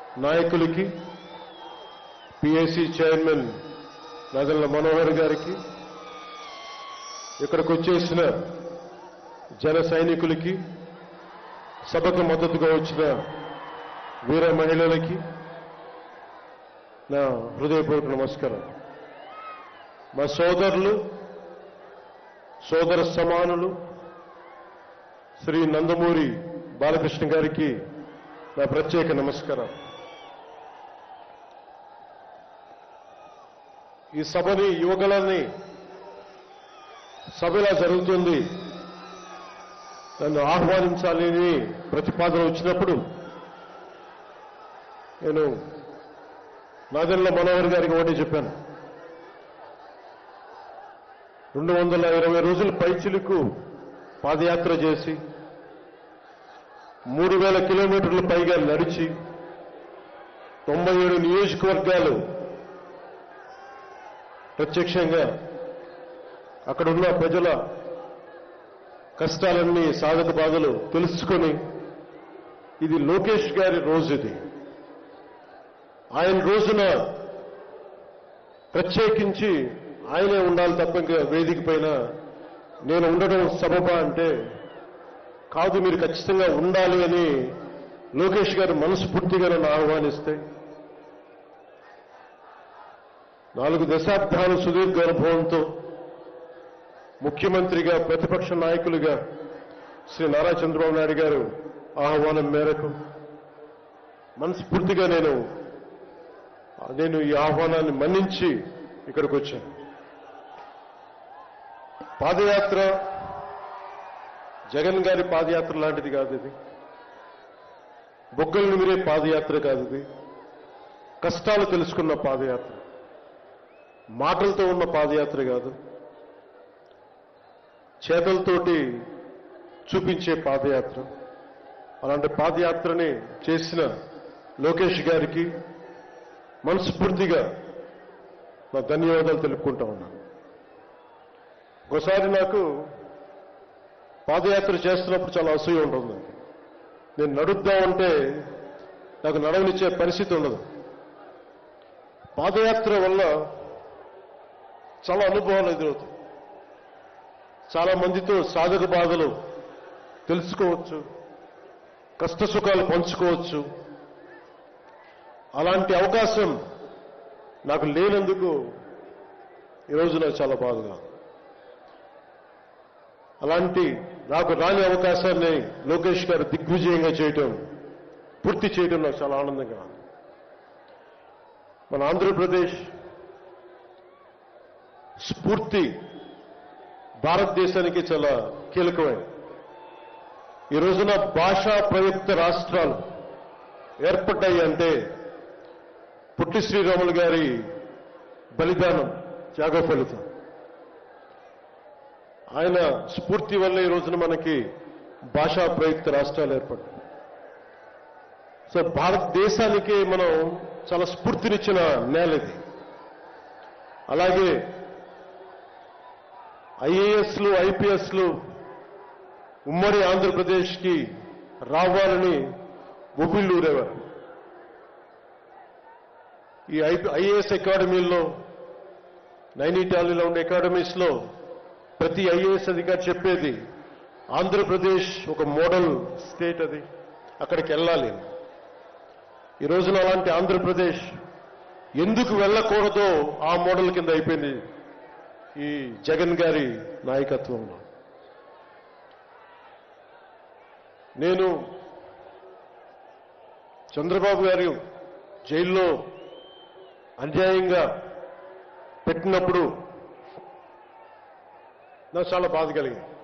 నాయకులకి PSC chairman నగల మనోహర్ గారికి ఇక్కడికి వచ్చేసిన జన సైనికులకి సభకు మద్దతుగా వచ్చిన వీర మహిళలకి నా హృదయపూర్వక నమస్కారం మా సోదరులు సోదర సమానులు శ్రీ నందమూరి బాలకృష్ణ గారికి నా ప్రత్యేక నమస్కారం ఈ సభని యువకులని సభ ఇలా జరుగుతుంది నన్ను ఆహ్వానించాలని ప్రతిపాదన వచ్చినప్పుడు నేను నాదెళ్ల మనోహర్ గారికి ఒకటి చెప్పాను రెండు వందల ఇరవై రోజుల పైచిలకు పాదయాత్ర చేసి మూడు వేల కిలోమీటర్ల పైగా నడిచి తొంభై ఏడు నియోజకవర్గాలు ప్రత్యక్షంగా అక్కడున్న ప్రజల కష్టాలన్నీ సాధక బాధలు తెలుసుకొని ఇది లోకేష్ గారి రోజు ఇది ఆయన రోజున ప్రత్యేకించి ఆయనే ఉండాలి తప్ప ఇంకా వేదిక పైన నేను ఉండడం సబబా అంటే కాదు మీరు ఖచ్చితంగా ఉండాలి అని లోకేష్ గారు మనస్ఫూర్తిగా నన్ను ఆహ్వానిస్తే నాలుగు దశాబ్దాలు సుదీర్ఘ అనుభవంతో ముఖ్యమంత్రిగా ప్రతిపక్ష నాయకులుగా శ్రీ నారా చంద్రబాబు నాయుడు గారు ఆహ్వానం మేరకు మనస్ఫూర్తిగా నేను నేను ఈ ఆహ్వానాన్ని మన్నించి ఇక్కడికి వచ్చాను పాదయాత్ర జగన్ గారి పాదయాత్ర లాంటిది కాదు ఇది బొగ్గలు నిమిరే పాదయాత్ర కాదు ఇది కష్టాలు తెలుసుకున్న పాదయాత్ర మాటలతో ఉన్న పాదయాత్ర కాదు చేతలతోటి చూపించే పాదయాత్ర అలాంటి పాదయాత్రని చేసిన లోకేష్ గారికి మనస్ఫూర్తిగా నా ధన్యవాదాలు తెలుపుకుంటా ఉన్నాను ఒకసారి నాకు పాదయాత్ర చేస్తున్నప్పుడు చాలా అసూయ ఉంటుంది నేను నడుద్దామంటే నాకు నడవనిచ్చే పరిస్థితి ఉండదు పాదయాత్ర వల్ల చాలా అనుభవాలు ఎదురవుతాయి చాలా మందితో సాధక బాధలు తెలుసుకోవచ్చు కష్ట సుఖాలు పంచుకోవచ్చు అలాంటి అవకాశం నాకు లేనందుకు ఈరోజు నాకు చాలా బాధగా ఉంది. అలాంటి నాకు రాని అవకాశాన్ని లోకేష్ గారు దిగ్విజయంగా చేయటం పూర్తి చేయడం నాకు చాలా ఆనందంగా ఉంది. మన ఆంధ్రప్రదేశ్ స్ఫూర్తి భారతదేశానికి చాలా కీలకమైనది ఈ రోజున భాషా ప్రయుక్త రాష్ట్రాలు ఏర్పడ్డాయి అంటే పుట్టి శ్రీరాములు గారి బలిదానం త్యాగ ఫలితం ఆయన స్ఫూర్తి వల్ల ఈ రోజున మనకి భాషా ప్రయుక్త రాష్ట్రాలు ఏర్పడ్డాయి సో భారతదేశానికి మనం చాలా స్ఫూర్తినిచ్చిన నేల ఇది అలాగే ఐఏఎస్లు ఐపీఎస్లు ఉమ్మడి ఆంధ్రప్రదేశ్కి రావాలని ఉవ్విళ్ళూరేవారు ఈ ఐఏఎస్ అకాడమీల్లో నైనిటాలీలో ఉండే అకాడమీస్లో ప్రతి ఐఏఎస్ అధికారి చెప్పేది ఆంధ్రప్రదేశ్ ఒక మోడల్ స్టేట్ అది అక్కడికి వెళ్ళాలి అని. ఈ రోజున అలాంటి ఆంధ్రప్రదేశ్ ఎందుకు వెళ్ళకూడదో ఆ మోడల్ కింద అయిపోయింది ఈ జగన్ గారి నాయకత్వంలో నేను చంద్రబాబు గారు జైల్లో అన్యాయంగా పెట్టినప్పుడు నాకు చాలా బాధ కలిగింది